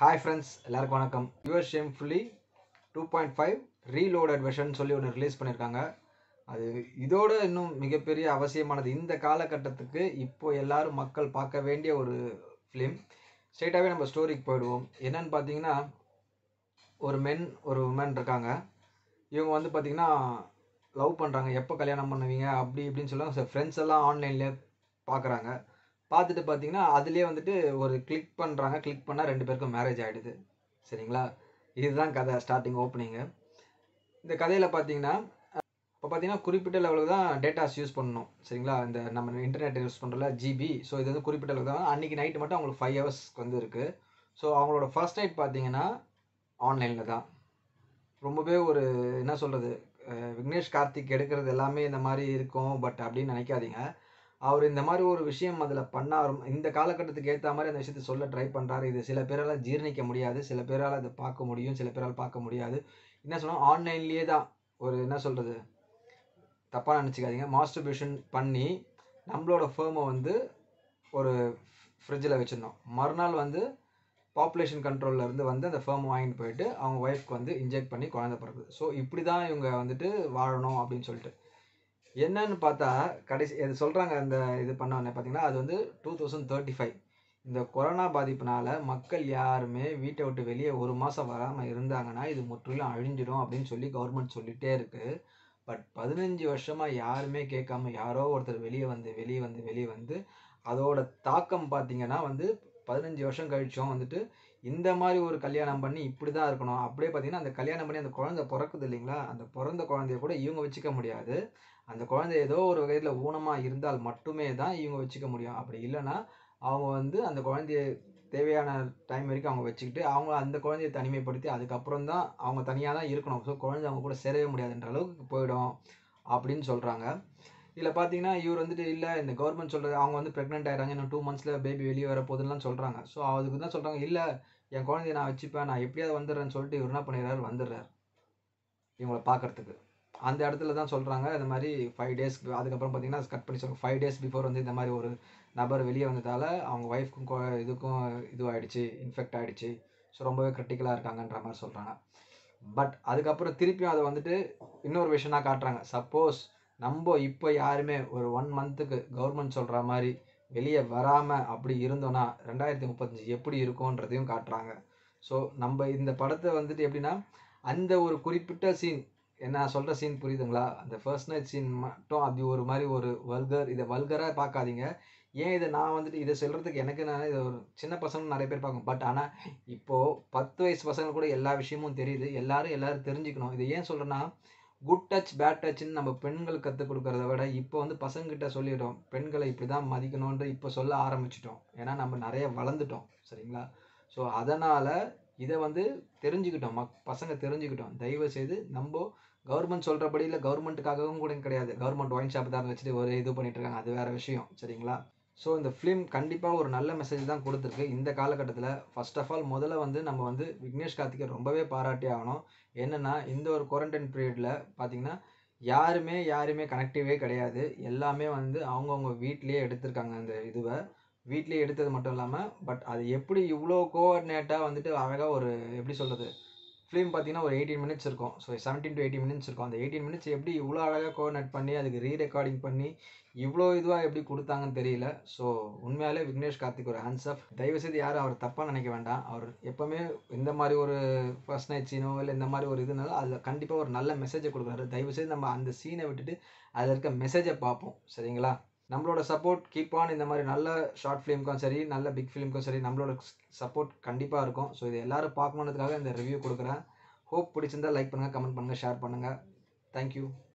hi friends எல்லாருக்கும் வணக்கம் your shamefully two point five reloaded version சொல்லி ஒன்று ரிலீஸ் பண்ணியிருக்காங்க அது இதோட இன்னும் மிகப்பெரிய அவசியமானது இந்த காலகட்டத்துக்கு இப்போ எல்லாரும் மக்கள் பார்க்க வேண்டிய ஒரு ஃபிலிம் ஸ்ட்ரெயிட்டாகவே நம்ம ஸ்டோரிக்கு போயிடுவோம் என்னன்னு பார்த்தீங்கன்னா ஒரு மென் ஒரு உமன் இருக்காங்க இவங்க வந்து பார்த்தீங்கன்னா லவ் பண்ணுறாங்க எப்போ கல்யாணம் பண்ணுவீங்க அப்படி இப்படின்னு சொல்லுவாங்க ஃப்ரெண்ட்ஸ் எல்லாம் ஆன்லைன்லேயே பார்க்குறாங்க பார்த்துட்டு பார்த்தீங்கன்னா அதுலேயே வந்துட்டு ஒரு கிளிக் பண்ணுறாங்க கிளிக் பண்ணால் ரெண்டு பேருக்கும் மேரேஜ் ஆகிடுது சரிங்களா இதுதான் கதை ஸ்டார்டிங் ஓப்பனிங்கு இந்த கதையில் பார்த்தீங்கன்னா இப்போ பார்த்தீங்கன்னா குறிப்பிட்ட லெவலுக்கு தான் டேட்டாஸ் யூஸ் பண்ணணும் சரிங்களா இந்த நம்ம இன்டர்நெட் யூஸ் பண்ணுறல ஜிபி ஸோ இது வந்து குறிப்பிட்ட அளவுக்கு தான் அன்றைக்கி நைட்டு மட்டும் அவங்களுக்கு ஃபைவ் ஹவர்ஸ்க்கு வந்து இருக்குது ஸோ அவங்களோட ஃபர்ஸ்ட் நைட் பார்த்தீங்கன்னா ஆன்லைனில் தான் ரொம்பவே ஒரு என்ன சொல்கிறது விக்னேஷ் கார்த்திக் எடுக்கிறது எல்லாமே இந்த மாதிரி இருக்கும் பட் அப்படின்னு நினைக்காதீங்க அவர் இந்த மாதிரி ஒரு விஷயம் அதில் பண்ணார் இந்த காலகட்டத்துக்கு ஏற்ற மாதிரி அந்த விஷயத்தை சொல்ல ட்ரை பண்ணுறாரு இது சில பேரால் ஜீர்ணிக்க முடியாது சில பேரால் அதை பார்க்க முடியும் சில பேரால் பார்க்க முடியாது என்ன சொன்னால் ஆன்லைன்லேயே தான் ஒரு என்ன சொல்கிறது தப்பாக நினச்சிக்காதீங்க மாஸ்டர்பேஷன் பண்ணி நம்மளோட ஃபேமை வந்து ஒரு ஃப்ரிட்ஜில் வச்சிடணும் மறுநாள் வந்து பாப்புலேஷன் கண்ட்ரோலில் இருந்து வந்து அந்த ஃபேம் வாங்கிட்டு போயிட்டு அவங்க ஒய்ஃப்க்கு வந்து இன்ஜெக்ட் பண்ணி குழந்தை பிறகுது ஸோ இப்படி தான் இவங்க வந்துட்டு வாழணும் அப்படின்னு சொல்லிட்டு என்னன்னு பார்த்தா கடைசி இது சொல்கிறாங்க அந்த இது பண்ணவொடனே பார்த்தீங்கன்னா அது வந்து டூ தௌசண்ட் தேர்ட்டி ஃபைவ் இந்த கொரோனா பாதிப்புனால மக்கள் யாருமே வீட்டை விட்டு வெளியே ஒரு மாதம் வராமல் இருந்தாங்கன்னா இது முற்றிலும் அழிஞ்சிடும் அப்படின்னு சொல்லி கவர்மெண்ட் சொல்லிகிட்டே இருக்குது பட் பதினஞ்சு வருஷமாக யாருமே கேட்காம யாரோ ஒருத்தர் வெளியே வந்து வெளியே வந்து வெளியே வந்து அதோட தாக்கம் பார்த்தீங்கன்னா வந்து பதினஞ்சு வருஷம் கழிச்சும் வந்துட்டு இந்த மாதிரி ஒரு கல்யாணம் பண்ணி இப்படி தான் இருக்கணும் அப்படியே பார்த்தீங்கன்னா அந்த கல்யாணம் பண்ணி அந்த குழந்தை பிறக்குது இல்லைங்களா அந்த பிறந்த குழந்தைய கூட இவங்க வச்சுக்க முடியாது அந்த குழந்தை ஏதோ ஒரு வகையில் ஊனமாக இருந்தால் மட்டுமே தான் இவங்க வச்சுக்க முடியும் அப்படி இல்லைன்னா அவங்க வந்து அந்த குழந்தைய தேவையான டைம் வரைக்கும் அவங்க வச்சுக்கிட்டு அவங்க அந்த குழந்தைய தனிமைப்படுத்தி அதுக்கப்புறம் தான் அவங்க தனியாக தான் இருக்கணும் ஸோ குழந்தை அவங்க கூட சேரவே முடியாதுன்ற அளவுக்கு போயிடும் அப்படின்னு சொல்கிறாங்க இதில் பார்த்தீங்கன்னா இவர் வந்துட்டு இல்லை இந்த கவர்மெண்ட் சொல்கிறது அவங்க வந்து ப்ரெக்னென்ட் ஆகிறாங்க இன்னும் டூ மந்த்ஸில் பேபி வெளியே வர போதுலாம் சொல்கிறாங்க ஸோ அதுக்கு தான் சொல்கிறாங்க இல்லை என் குழந்தைய நான் வச்சுப்பேன் நான் எப்படியாவது வந்துடுறேன்னு சொல்லிட்டு இவர் என்ன பண்ணிடுறாரு வந்துடுறாரு இவங்களை பார்க்குறதுக்கு அந்த இடத்துல தான் சொல்கிறாங்க இந்த மாதிரி ஃபைவ் டேஸ்க்கு அதுக்கப்புறம் பார்த்தீங்கன்னா கட் பண்ணி சொல்லுவாங்க ஃபைவ் டேஸ் பிஃபோர் வந்து இந்த மாதிரி ஒரு நபர் வெளியே வந்ததால் அவங்க ஒய்ஃப்க்கும் இதுக்கும் இதுவாகிடுச்சு இன்ஃபெக்ட் ஆகிடுச்சு ஸோ ரொம்பவே கிரிட்டிக்கலாக இருக்காங்கன்ற மாதிரி சொல்கிறாங்க பட் அதுக்கப்புறம் திருப்பியும் அதை வந்துட்டு இன்னொரு விஷயம்னா காட்டுறாங்க சப்போஸ் நம்ம இப்போ யாருமே ஒரு ஒன் மந்த்துக்கு கவர்மெண்ட் சொல்கிற மாதிரி வெளியே வராமல் அப்படி இருந்தோன்னா ரெண்டாயிரத்தி முப்பத்தஞ்சு எப்படி இருக்கும்ன்றதையும் காட்டுறாங்க ஸோ நம்ம இந்த படத்தை வந்துட்டு எப்படின்னா அந்த ஒரு குறிப்பிட்ட சீன் என்ன சொல்கிற சீன் புரியுதுங்களா அந்த ஃபர்ஸ்ட் நைட் சீன் மட்டும் அப்படி ஒரு மாதிரி ஒரு வல்கர் இதை வல்கராக பார்க்காதீங்க ஏன் இதை நான் வந்துட்டு இதை சொல்கிறதுக்கு எனக்கு நான் இதை ஒரு சின்ன பசங்க நிறைய பேர் பார்க்கும் பட் ஆனால் இப்போது பத்து வயசு பசங்க கூட எல்லா விஷயமும் தெரியுது எல்லாரும் எல்லாரும் தெரிஞ்சுக்கணும் இதை ஏன் சொல்கிறேன்னா குட் டச் பேட் டச்னு நம்ம பெண்கள் கற்றுக் கொடுக்கறத விட இப்போ வந்து பசங்கிட்ட சொல்லிடுறோம் பெண்களை இப்படி தான் மதிக்கணுன்ற இப்போ சொல்ல ஆரம்பிச்சிட்டோம் ஏன்னா நம்ம நிறைய வளர்ந்துட்டோம் சரிங்களா ஸோ அதனால் இதை வந்து தெரிஞ்சுக்கிட்டோம் மக் பசங்க தெரிஞ்சுக்கிட்டோம் தயவு செய்து நம்ம கவர்மெண்ட் சொல்கிறபடி இல்லை கவர்மெண்ட்டுக்காகவும் கூட கிடையாது கவர்மெண்ட் ஒயின் ஷாப் தான் வச்சுட்டு ஒரு இது பண்ணிட்டு இருக்காங்க அது வேறு விஷயம் சரிங்களா ஸோ இந்த ஃபிலிம் கண்டிப்பாக ஒரு நல்ல மெசேஜ் தான் கொடுத்துருக்கு இந்த காலகட்டத்தில் ஃபர்ஸ்ட் ஆஃப் ஆல் முதல்ல வந்து நம்ம வந்து விக்னேஷ் கார்த்திகை ரொம்பவே பாராட்டி ஆகணும் என்னென்னா இந்த ஒரு குவாரண்டைன் பீரியடில் பார்த்தீங்கன்னா யாருமே யாருமே கனெக்டிவே கிடையாது எல்லாமே வந்து அவங்கவுங்க வீட்லேயே எடுத்திருக்காங்க அந்த இதுவை வீட்லேயே எடுத்தது மட்டும் இல்லாமல் பட் அது எப்படி இவ்வளோ கோஆர்டினேட்டாக வந்துட்டு அழகாக ஒரு எப்படி சொல்கிறது ஃபிலிம் பார்த்தீங்கன்னா ஒரு எயிட்டீன் மினிட்ஸ் இருக்கும் so seventeen to eighteen minutes இருக்கும் அந்த எயிட்டீன் மினிட்ஸ் எப்படி இவ்வளோ அழகாக கோஆர்டினேட் பண்ணி அதுக்கு ரீ ரெக்கார்டிங் பண்ணி இவ்வளோ இதுவாக எப்படி கொடுத்தாங்கன்னு தெரியல ஸோ உண்மையாலே விக்னேஷ் கார்த்திக் ஒரு ஹேண்ட்ஸ் ஆஃப் தயவுசெய்து யாரும் அவர் தப்பாக நினைக்க வேண்டாம் அவர் எப்போவுமே இந்த மாதிரி ஒரு ஃபர்ஸ்ட் நைட் சீனோ இல்லை இந்த மாதிரி ஒரு இதுனாலும் அதில் கண்டிப்பாக ஒரு நல்ல மெசேஜை கொடுக்குறாரு தயவுசெய்து நம்ம அந்த சீனை விட்டுட்டு அதில் இருக்க மெசேஜை பார்ப்போம் சரிங்களா நம்மளோட சப்போர்ட் கீப் ஆன் இந்த மாதிரி நல்ல ஷார்ட் ஃபிலிம்க்கும் சரி நல்ல பிக் ஃபிலிம்க்கும் சரி நம்மளோட சப்போர்ட் கண்டிப்பாக இருக்கும் ஸோ இது எல்லோரும் பார்க்கணுன்றதுக்காக இந்த ரிவ்யூ கொடுக்குறேன் ஹோப் பிடிச்சிருந்தா லைக் பண்ணுங்கள் கமெண்ட் பண்ணுங்கள் ஷேர் பண்ணுங்கள் தேங்க்யூ